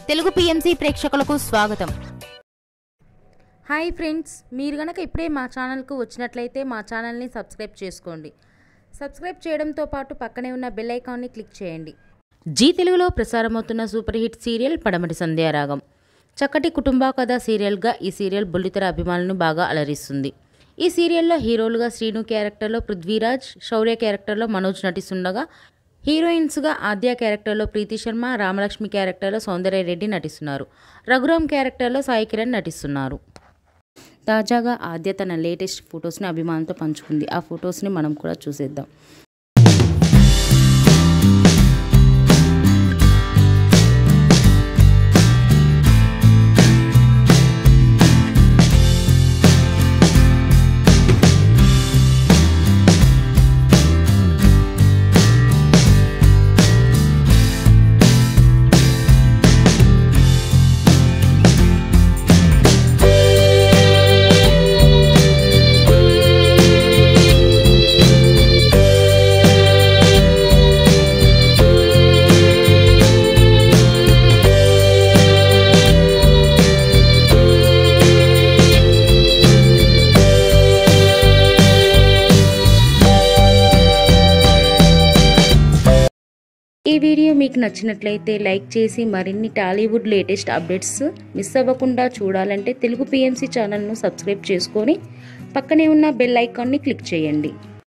Telugu PMC ప్రేక్షకులకు స్వాగతం hi friends మీరు గనక ఇప్పుడే మా ఛానల్కు వచ్చినట్లయితే మా ఛానల్ని సబ్స్క్రైబ్ చేసుకోండి సబ్స్క్రైబ్ చేయడంతో పాటు పక్కనే ఉన్న బెల్ ఐకాన్ని క్లిక్ చేయండి జీ తెలుగులో ప్రసారమవుతున్న సూపర్ హిట్ సీరియల్ పడమటి సంధ్యారాగం చక్కటి కుటుంబ కథ సీరియల్గా ఈ సీరియల్ బుల్లితెర అభిమానులను బాగా అలరిస్తుంది ఈ సీరియల్లో హీరోలుగా శ్రీను క్యారెక్టర్లో పృథ్వీరాజ్ శౌర్య క్యారెక్టర్లో మనోజ్ నటిస్తుండగా హీరోయిన్స్గా ఆద్య క్యారెక్టర్లో ప్రీతి శర్మ రామలక్ష్మి క్యారెక్టర్లో సౌందర్య రెడ్డి నటిస్తున్నారు రఘురామ్ క్యారెక్టర్లో సాయి కిరణ్ నటిస్తున్నారు తాజాగా ఆద్య తన లేటెస్ట్ ఫొటోస్ని అభిమానులతో పంచుకుంది ఆ ఫొటోస్ని మనం కూడా చూసేద్దాం ఈ వీడియో మీకు నచ్చినట్లయితే లైక్ చేసి మరిన్ని టాలీవుడ్ లేటెస్ట్ అప్డేట్స్ మిస్ అవ్వకుండా చూడాలంటే తెలుగు పిఎంసి ఛానల్ను సబ్స్క్రైబ్ చేసుకొని పక్కనే ఉన్న బెల్ ఐకాన్ని క్లిక్ చేయండి